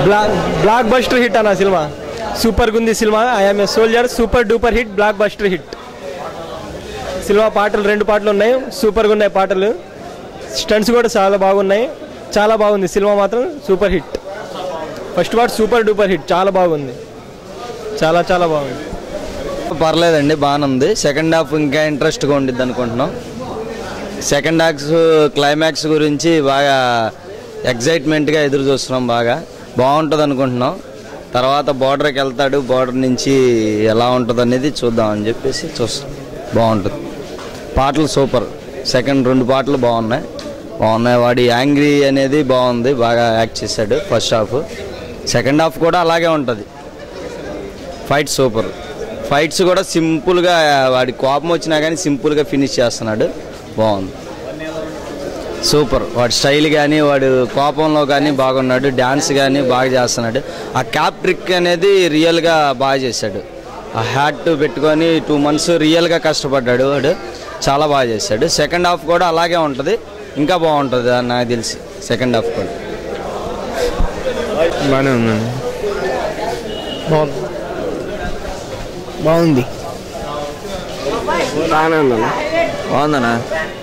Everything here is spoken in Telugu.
బ్లాక్ బ్లాక్ బస్టర్ హిట్ అన్న సినిమా సూపర్ గుంది సినిమా I'm a soldier super duper hit blockbuster hit సినిమా పాటలు రెండు పాటలు ఉన్నాయి సూపర్గా ఉన్నాయి పాటలు స్టంట్స్ కూడా చాలా బాగున్నాయి చాలా బాగుంది సినిమా మాత్రం super hit first part super duper hit చాలా బాగుంది చాలా చాలా బాగుంది పర్లేదండి బాగానే ఉంది సెకండ్ హాఫ్ ఇంకా ఇంట్రెస్ట్గా ఉండిద్ది అనుకుంటున్నాం సెకండ్ హాఫ్ క్లైమాక్స్ గురించి బాగా ఎగ్జైట్మెంట్గా ఎదురు చూస్తున్నాం బాగా బాగుంటుంది అనుకుంటున్నాం తర్వాత బార్డర్కి వెళ్తాడు బార్డర్ నుంచి ఎలా ఉంటుంది అనేది చూద్దాం అని చెప్పేసి చూస్తాం బాగుంటుంది పాటలు సూపర్ సెకండ్ రెండు పాటలు బాగున్నాయి బాగున్నాయి వాడి యాంగ్రీ అనేది బాగుంది బాగా యాక్ట్ చేశాడు ఫస్ట్ హాఫ్ సెకండ్ హాఫ్ కూడా అలాగే ఉంటుంది ఫైట్ సూపర్ ఫైట్స్ కూడా సింపుల్గా వాడి కోపం వచ్చినా కానీ సింపుల్గా ఫినిష్ చేస్తున్నాడు బాగుంది సూపర్ వాడి స్టైల్ కానీ వాడు కోపంలో కానీ బాగున్నాడు డ్యాన్స్ కానీ బాగా చేస్తున్నాడు ఆ క్యాప్ ట్రిక్ అనేది రియల్గా బాగా చేశాడు ఆ హ్యాట్ పెట్టుకొని టూ మంత్స్ రియల్గా కష్టపడ్డాడు వాడు చాలా బాగా చేశాడు సెకండ్ హాఫ్ కూడా అలాగే ఉంటుంది ఇంకా బాగుంటుంది అని నాకు తెలిసి సెకండ్ హాఫ్ కూడా బాగానే ఉందండి బాగుంది బాగుంది బాగానే ఉందన్న బాగుందన్నా